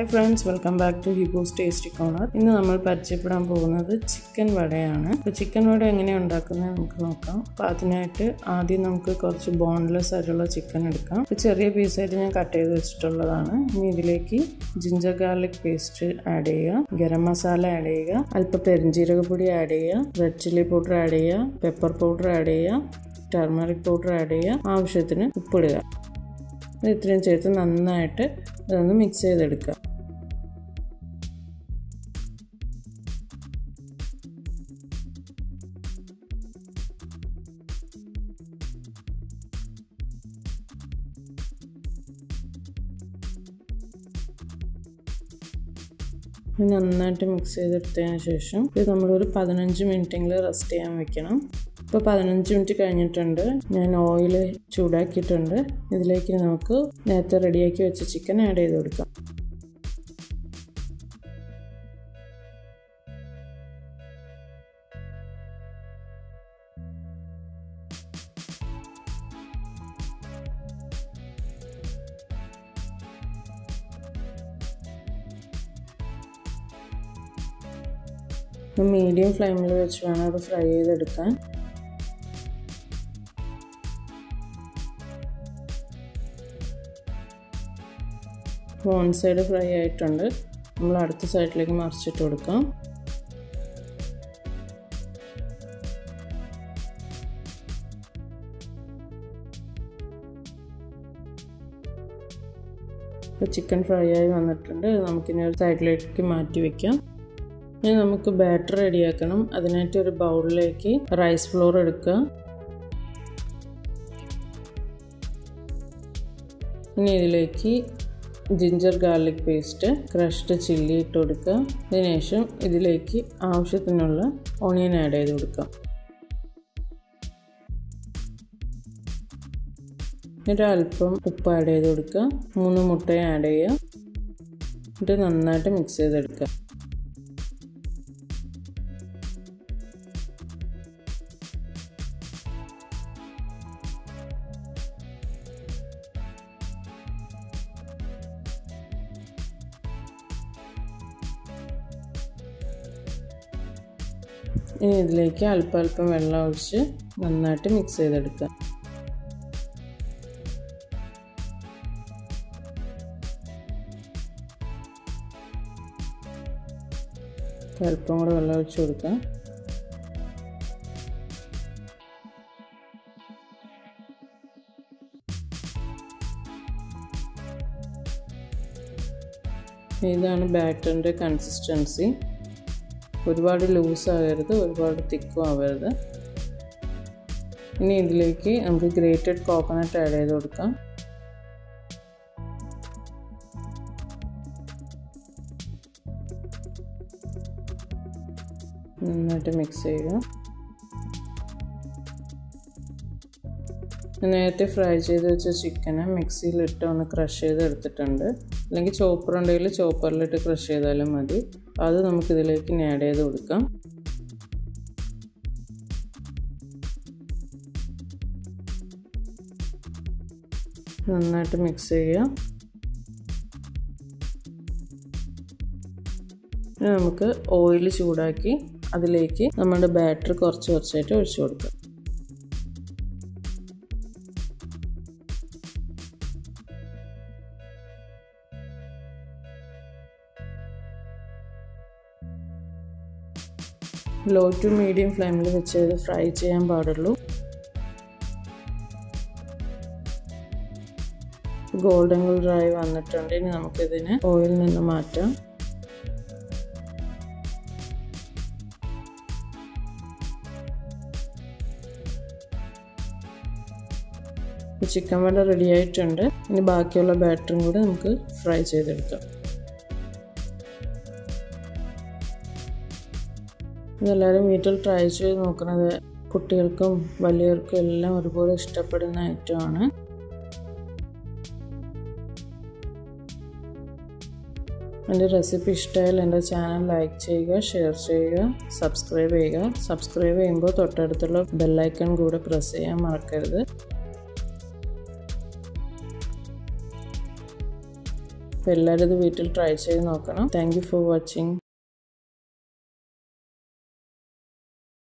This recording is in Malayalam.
hi friends welcome back to Hibo's tasty corner ഇന്ന് നമ്മൾ പരിചയപ്പെടാൻ പോകുന്നത് ചിക്കൻ വടയാണ് അപ്പോൾ ചിക്കൻ വട എങ്ങനെയാണ് ഉണ്ടാക്കുന്നത് നമുക്ക് നോക്കാം അപ്പോൾ അതിനായിട്ട് ആദ്യം നമുക്ക് കുറച്ച് ബോൺലെസ് ആയിട്ടുള്ള ചിക്കൻ എടുക്കാം അപ്പോൾ ചെറിയ പീസായിട്ട് ഞാൻ കട്ട് ചെയ്ത് വെച്ചിട്ടുള്ളതാണ് ഇനി ഇതിലേക്ക് ജിഞ്ചർ ഗാർലിക് പേസ്റ്റ് ആഡ് ചെയ്യുക ഗരം മസാല ആഡ് ചെയ്യുക അല്പം പെരിഞ്ജീരകപ്പൊടി ആഡ് ചെയ്യുക റെഡ് ചില്ലി പൗഡർ ആഡ് ചെയ്യുക പെപ്പർ പൗഡർ ആഡ് ചെയ്യുക ടർമറിക് പൗഡർ ആഡ് ചെയ്യുക ആവശ്യത്തിന് ഉപ്പിടുക ഇത് ഇത്രയും ചേർത്ത് നന്നായിട്ട് ഇതൊന്ന് മിക്സ് ചെയ്തെടുക്കുക ഇത് നന്നായിട്ട് മിക്സ് ചെയ്തെടുത്തതിന് ശേഷം ഇത് നമ്മളൊരു പതിനഞ്ച് മിനിറ്റെങ്കിലും റെസ്റ്റ് ചെയ്യാൻ വെക്കണം ഇപ്പോൾ പതിനഞ്ച് മിനിറ്റ് കഴിഞ്ഞിട്ടുണ്ട് ഞാൻ ഓയിൽ ചൂടാക്കിയിട്ടുണ്ട് ഇതിലേക്ക് നമുക്ക് നേരത്തെ റെഡിയാക്കി വെച്ച ചിക്കൻ ആഡ് ചെയ്ത് കൊടുക്കാം മീഡിയം ഫ്ലെയിമിൽ വെച്ച് വേണം അത് ഫ്രൈ ചെയ്തെടുക്കാൻ വൺ സൈഡ് ഫ്രൈ ആയിട്ടുണ്ട് നമ്മൾ അടുത്ത സൈഡിലേക്ക് മറിച്ചിട്ട് കൊടുക്കാം ഇപ്പോൾ ചിക്കൻ ഫ്രൈ ആയി വന്നിട്ടുണ്ട് നമുക്കിനി ഒരു സൈഡിലേക്ക് മാറ്റി വെക്കാം ഇനി നമുക്ക് ബാറ്റർ റെഡിയാക്കണം അതിനായിട്ട് ഒരു ബൗളിലേക്ക് റൈസ് ഫ്ലോർ എടുക്കുക ഇനി ഇതിലേക്ക് ginger garlic paste crushed chilli ഇട്ട് കൊടുക്കുക അതിനുശേഷം ഇതിലേക്ക് ആവശ്യത്തിനുള്ള ഓണിയൻ ആഡ് ചെയ്ത് കൊടുക്കാം എന്നിട്ട് അല്പം ഉപ്പ് ആഡ് ചെയ്ത് കൊടുക്കുക മൂന്ന് മുട്ടയും ആഡ് ചെയ്യുക എന്നിട്ട് നന്നായിട്ട് മിക്സ് ചെയ്തെടുക്കുക ഇനി ഇതിലേക്ക് അല്പം അല്പം വെള്ളം ഒഴിച്ച് നന്നായിട്ട് മിക്സ് ചെയ്തെടുക്കുക അല്പം കൂടെ വെള്ളം ഒഴിച്ച് കൊടുക്കുക ഇതാണ് ബാറ്ററിൻ്റെ കൺസിസ്റ്റൻസി ഒരുപാട് ലൂസ് ആകരുത് ഒരുപാട് തിക്കും ആവരുത് ഇനി ഇതിലേക്ക് നമുക്ക് ഗ്രേറ്റഡ് കോക്കനട്ട് ആഡ് ചെയ്ത് കൊടുക്കാം നന്നായിട്ട് മിക്സ് ചെയ്യുക നേരത്തെ ഫ്രൈ ചെയ്ത് വെച്ച ചിക്കന് മിക്സിയിലിട്ട് ഒന്ന് ക്രഷ് ചെയ്ത് എടുത്തിട്ടുണ്ട് അല്ലെങ്കിൽ ചോപ്പർ ഉണ്ടെങ്കിൽ ചോപ്പറിലിട്ട് ക്രഷ് ചെയ്താലും മതി അത് നമുക്കിതിലേക്ക് ആഡ് ചെയ്ത് കൊടുക്കാം നന്നായിട്ട് മിക്സ് ചെയ്യുക നമുക്ക് ഓയിൽ ചൂടാക്കി അതിലേക്ക് നമ്മുടെ ബാറ്റർ കുറച്ച് കുറച്ചായിട്ട് ഒഴിച്ചു കൊടുക്കാം ലോ ടു മീഡിയം ഫ്ലെയിമിൽ വെച്ച് ഇത് ഫ്രൈ ചെയ്യാൻ പാടുള്ളൂ ഗോൾഡൻ കളറായി വന്നിട്ടുണ്ട് ഇനി നമുക്കിതിന് ഓയിൽ നിന്ന് മാറ്റാം ചിക്കൻ വട റെഡി ആയിട്ടുണ്ട് ഇനി ബാക്കിയുള്ള ബാറ്ററും കൂടി നമുക്ക് ഫ്രൈ ചെയ്തെടുക്കാം ഇതെല്ലാവരും വീട്ടിൽ ട്രൈ ചെയ്ത് നോക്കുന്നത് കുട്ടികൾക്കും വലിയവർക്കും എല്ലാം ഒരുപോലെ ഇഷ്ടപ്പെടുന്ന ഐറ്റമാണ് എൻ്റെ റെസിപ്പി ഇഷ്ടമായാൽ എൻ്റെ ചാനൽ ലൈക്ക് ചെയ്യുക ഷെയർ ചെയ്യുക സബ്സ്ക്രൈബ് ചെയ്യുക സബ്സ്ക്രൈബ് ചെയ്യുമ്പോൾ തൊട്ടടുത്തുള്ള ബെല്ലൈക്കൺ കൂടെ പ്രസ് ചെയ്യാൻ മറക്കരുത് അപ്പോൾ എല്ലാവരും ഇത് വീട്ടിൽ ട്രൈ ചെയ്ത് നോക്കണം താങ്ക് യു ഫോർ വാച്ചിങ്